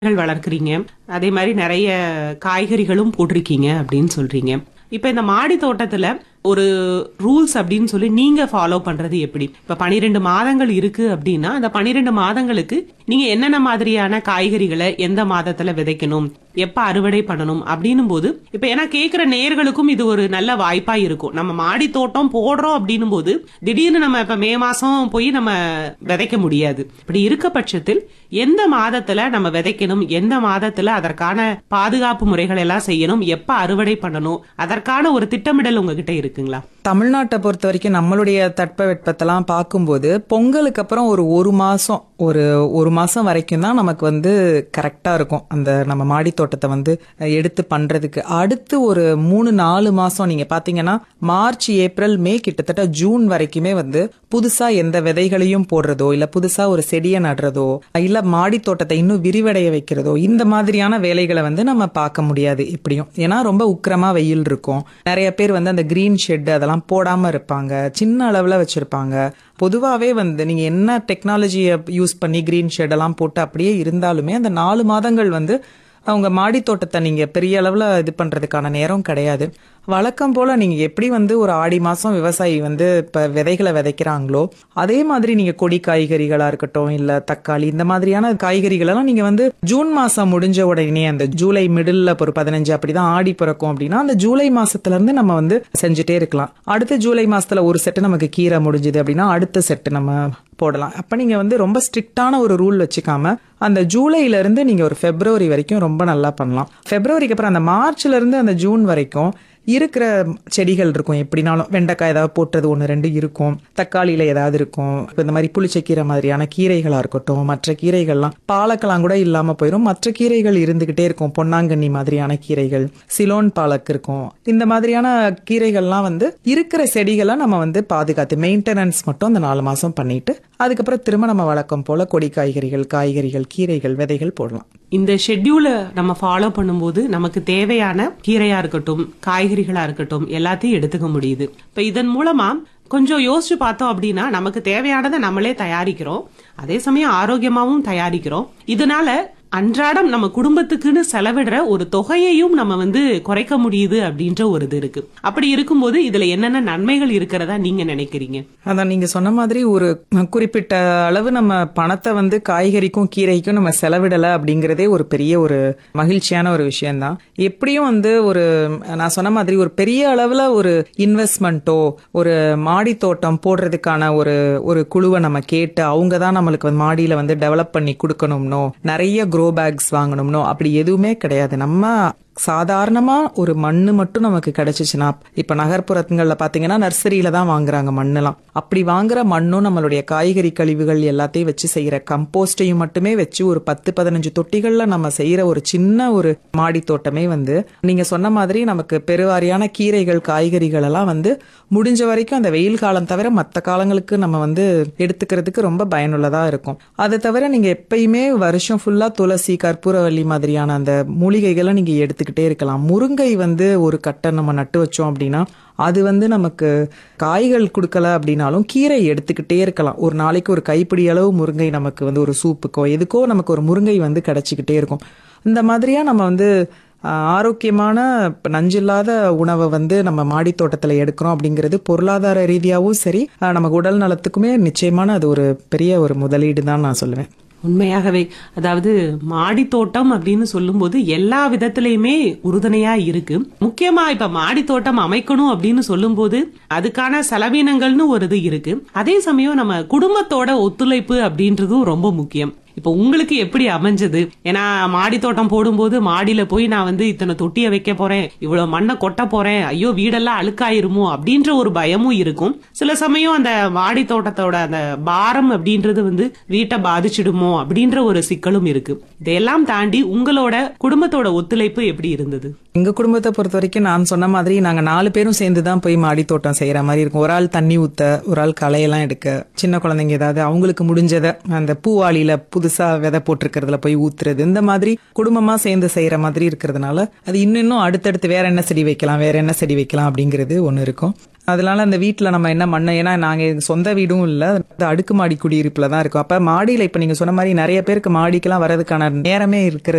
கள் வளர்க்குறீங்க அதே மாதிரி நிறைய காய்கறிகளும் போட்டிருக்கீங்க அப்படின்னு சொல்றீங்க இப்ப இந்த மாடி தோட்டத்துல ஒரு ரூல்ஸ் அப்படின்னு சொல்லி நீங்க ஃபாலோ பண்றது எப்படி இப்ப பனிரெண்டு மாதங்கள் இருக்கு அப்படின்னா அந்த பனிரெண்டு மாதங்களுக்கு நீங்க என்னென்ன மாதிரியான காய்கறிகளை எந்த மாதத்துல விதைக்கணும் எப்ப அறுவடை பண்ணணும் அப்படின்னும் போது இப்ப ஏன்னா கேக்குற நேர்களுக்கும் இது ஒரு நல்ல வாய்ப்பா இருக்கும் நம்ம மாடி தோட்டம் போடுறோம் அப்படின்னும் போது திடீர்னு நம்ம இப்ப மே மாசம் போய் நம்ம விதைக்க முடியாது இப்படி இருக்க பட்சத்தில் எந்த மாதத்துல நம்ம விதைக்கணும் எந்த மாதத்துல அதற்கான பாதுகாப்பு முறைகள் எல்லாம் செய்யணும் எப்ப அறுவடை பண்ணணும் அதற்கான ஒரு திட்டமிடல் உங்ககிட்ட இருக்குங்களா தமிழ்நாட்டை பொறுத்த வரைக்கும் நம்மளுடைய தட்பவெட்பத்தெல்லாம் பார்க்கும்போது பொங்கலுக்கு அப்புறம் ஒரு ஒரு மாசம் ஒரு ஒரு மாசம் வரைக்கும் தான் நமக்கு வந்து கரெக்டா இருக்கும் அந்த நம்ம மாடி தோட்டத்தை வந்து எடுத்து பண்றதுக்கு அடுத்து ஒரு மூணு நாலு மாசம் நீங்க பாத்தீங்கன்னா மார்ச் ஏப்ரல் மே கிட்டத்தட்ட ஜூன் வரைக்குமே வந்து புதுசா எந்த விதைகளையும் போடுறதோ இல்ல புதுசா ஒரு செடியை நடுறதோ இல்ல மாடி தோட்டத்தை இன்னும் விரிவடைய வைக்கிறதோ இந்த மாதிரியான வேலைகளை வந்து நம்ம பார்க்க முடியாது எப்படியும் ஏன்னா ரொம்ப உக்கிரமா வெயில் இருக்கும் நிறைய பேர் வந்து அந்த கிரீன் ஷெட் அதெல்லாம் போடாம இருப்பாங்க சின்ன அளவுல வச்சிருப்பாங்க பொதுவாகவே வந்து நீங்க என்ன டெக்னாலஜியை யூஸ் பண்ணி கிரீன் ஷெட் எல்லாம் போட்டு அப்படியே இருந்தாலுமே அந்த நாலு மாதங்கள் வந்து அவங்க மாடி தோட்டத்தை நீங்க பெரிய அளவுல இது பண்றதுக்கான நேரம் கிடையாது வழக்கம் போல நீங்க எப்படி வந்து ஒரு ஆடி மாசம் விவசாயி வந்து இப்ப விதைகளை விதைக்கிறாங்களோ அதே மாதிரி நீங்க கொடி காய்கறிகளா இருக்கட்டும் இல்ல தக்காளி இந்த மாதிரியான காய்கறிகள் எல்லாம் நீங்க வந்து ஜூன் மாசம் முடிஞ்ச உடனே அந்த ஜூலை மிடில் ஒரு பதினஞ்சு அப்படிதான் ஆடி பிறக்கும் அப்படின்னா அந்த ஜூலை மாசத்துல இருந்து நம்ம வந்து செஞ்சுட்டே இருக்கலாம் அடுத்த ஜூலை மாசத்துல ஒரு செட்டு நமக்கு கீரை முடிஞ்சுது அப்படின்னா அடுத்த செட்டு நம்ம போடலாம் அப்ப நீங்க வந்து ரொம்ப ஸ்ட்ரிக்டான ஒரு ரூல் வச்சுக்காம அந்த ஜூலைல இருந்து நீங்க ஒரு பிப்ரவரி வரைக்கும் ரொம்ப நல்லா பண்ணலாம் பிப்ரவரிக்கு அப்புறம் அந்த மார்ச்ல இருந்து அந்த ஜூன் வரைக்கும் இருக்கிற செடிகள் இருக்கும் எப்படினாலும் வெண்டைக்காய் ஏதாவது போட்டது ஒன்று ரெண்டு இருக்கும் தக்காளியில ஏதாவது இருக்கும் இப்போ இந்த மாதிரி புளிச்சக்கீரை மாதிரியான கீரைகளா இருக்கட்டும் மற்ற கீரைகள்லாம் பாலக்கெல்லாம் கூட இல்லாம போயிடும் மற்ற கீரைகள் இருந்துகிட்டே இருக்கும் பொன்னாங்கண்ணி மாதிரியான கீரைகள் சிலோன் பாலக் இருக்கும் இந்த மாதிரியான கீரைகள்லாம் வந்து இருக்கிற செடிகளை நம்ம வந்து பாதுகாத்து மெயின்டெனன்ஸ் மட்டும் அந்த நாலு மாசம் பண்ணிட்டு அதுக்கப்புறம் திரும்ப நம்ம வழக்கம் போல கொடி காய்கறிகள் காய்கறிகள் கீரைகள் விதைகள் போடலாம் இந்த ஷெட்யூல நம்ம ஃபாலோ பண்ணும்போது நமக்கு தேவையான கீரையா இருக்கட்டும் காய்கறிகளா இருக்கட்டும் எல்லாத்தையும் எடுத்துக்க முடியுது இப்ப இதன் மூலமா கொஞ்சம் யோசிச்சு பார்த்தோம் அப்படின்னா நமக்கு தேவையானதை நம்மளே தயாரிக்கிறோம் அதே சமயம் ஆரோக்கியமாவும் தயாரிக்கிறோம் இதனால அன்றாடம் நம்ம குடும்பத்துக்குன்னு செலவிடுற ஒரு தொகையையும் நம்ம வந்து குறைக்க முடியுது அப்படின்ற ஒரு இது இருக்கு அப்படி இருக்கும்போது இதுல என்னென்ன நன்மைகள் இருக்கிறதா நீங்க நினைக்கிறீங்க அதான் நீங்க சொன்ன மாதிரி ஒரு குறிப்பிட்ட அளவு நம்ம பணத்தை வந்து காய்கறிக்கும் கீரைக்கும் நம்ம செலவிடல அப்படிங்கறதே ஒரு பெரிய ஒரு மகிழ்ச்சியான ஒரு விஷயம்தான் எப்படியும் வந்து ஒரு நான் சொன்ன மாதிரி ஒரு பெரிய அளவுல ஒரு இன்வெஸ்ட்மெண்ட்டோ ஒரு மாடி தோட்டம் போடுறதுக்கான ஒரு ஒரு குழுவை நம்ம கேட்டு அவங்க தான் நம்மளுக்கு வந்து மாடியில வந்து டெவலப் பண்ணி கொடுக்கணும்னோ நிறைய க்ரோ பேக்ஸ் வாங்கணும்னோ அப்படி எதுவுமே கிடையாது நம்ம சாதாரணமா ஒரு மண்ணு மட்டும் நமக்கு கிடைச்சிச்சுன்னா இப்ப நகர்ப்புறங்கள்ல பாத்தீங்கன்னா நர்சரியில தான் வாங்குறாங்க மண்ணெல்லாம் அப்படி வாங்குற மண்ணும் நம்மளுடைய காய்கறி கழிவுகள் எல்லாத்தையும் வச்சு செய்யற கம்போஸ்டையும் மட்டுமே வச்சு ஒரு பத்து பதினஞ்சு தொட்டிகள்ல நம்ம செய்யற ஒரு சின்ன ஒரு மாடி தோட்டமே வந்து நீங்க சொன்ன மாதிரி நமக்கு பெருவாரியான கீரைகள் காய்கறிகள் எல்லாம் வந்து முடிஞ்ச வரைக்கும் அந்த வெயில் காலம் தவிர மற்ற காலங்களுக்கு நம்ம வந்து எடுத்துக்கிறதுக்கு ரொம்ப பயனுள்ளதா இருக்கும் அதை தவிர நீங்க எப்பயுமே வருஷம் ஃபுல்லா துளசி கற்பூரவல்லி மாதிரியான அந்த மூலிகைகளை நீங்க எடுத்துக்கிட்டே இருக்கலாம் முருங்கை வந்து ஒரு கட்டை நம்ம நட்டு வச்சோம் அப்படின்னா அது வந்து நமக்கு காய்கள் கொடுக்கல அப்படின்னாலும் கீரை எடுத்துக்கிட்டே இருக்கலாம் ஒரு நாளைக்கு ஒரு கைப்பிடி அளவு முருங்கை நமக்கு வந்து ஒரு சூப்புக்கோ எதுக்கோ நமக்கு ஒரு முருங்கை வந்து கிடைச்சிக்கிட்டே இருக்கும் இந்த மாதிரியா நம்ம வந்து ஆரோக்கியமான நஞ்சில்லாத உணவை வந்து நம்ம மாடி தோட்டத்தில் எடுக்கிறோம் அப்படிங்கிறது பொருளாதார ரீதியாகவும் சரி நமக்கு உடல் நலத்துக்குமே நிச்சயமான அது ஒரு பெரிய ஒரு முதலீடு தான் நான் சொல்லுவேன் உண்மையாகவே அதாவது மாடி தோட்டம் அப்படின்னு சொல்லும்போது எல்லா விதத்திலயுமே உறுதுணையா இருக்கு முக்கியமா இப்ப மாடி தோட்டம் அமைக்கணும் அப்படின்னு சொல்லும்போது அதுக்கான செலவினங்கள்னு ஒரு இது இருக்கு அதே சமயம் நம்ம குடும்பத்தோட ஒத்துழைப்பு அப்படின்றதும் ரொம்ப முக்கியம் இப்ப உங்களுக்கு எப்படி அமைஞ்சது ஏன்னா மாடி தோட்டம் போடும்போது மாடியில போய் நான் வந்து இத்தனை தொட்டிய வைக்க போறேன் இவ்வளவு மண்ணை கொட்ட போறேன் ஐயோ வீடெல்லாம் அழுக்காயிருமோ அப்படின்ற ஒரு பயமும் இருக்கும் சில சமயம் அந்த மாடி தோட்டத்தோட அந்த பாரம் அப்படின்றது வந்து வீட்டை பாதிச்சிடுமோ அப்படின்ற ஒரு சிக்கலும் இருக்கு இதையெல்லாம் தாண்டி உங்களோட குடும்பத்தோட ஒத்துழைப்பு எப்படி இருந்தது எங்க குடும்பத்தை பொறுத்த வரைக்கும் நான் சொன்ன மாதிரி நாங்க நாலு பேரும் சேர்ந்து தான் போய் மாடி தோட்டம் செய்யற மாதிரி இருக்கும் ஒரு ஆள் தண்ணி ஊத்த ஒரு ஆள் களையெல்லாம் எடுக்க சின்ன குழந்தைங்க ஏதாவது அவங்களுக்கு முடிஞ்சதை அந்த பூவாளியில புதுசா விதை போட்டிருக்கிறதுல போய் ஊத்துறது இந்த மாதிரி குடும்பமா சேர்ந்து செய்யற மாதிரி இருக்கிறதுனால அது இன்னும் இன்னும் அடுத்தடுத்து வேற என்ன செடி வைக்கலாம் வேற என்ன செடி வைக்கலாம் அப்படிங்கிறது ஒண்ணு இருக்கும் அதனால அந்த வீட்டில் நம்ம என்ன மண்ணை ஏன்னா நாங்கள் சொந்த வீடும் இல்லை அடுக்குமாடி குடியிருப்பில் தான் இருக்கும் அப்போ மாடியில் இப்போ நீங்கள் சொன்ன மாதிரி நிறைய பேருக்கு மாடிக்கெல்லாம் வரதுக்கான நேரமே இருக்கிறது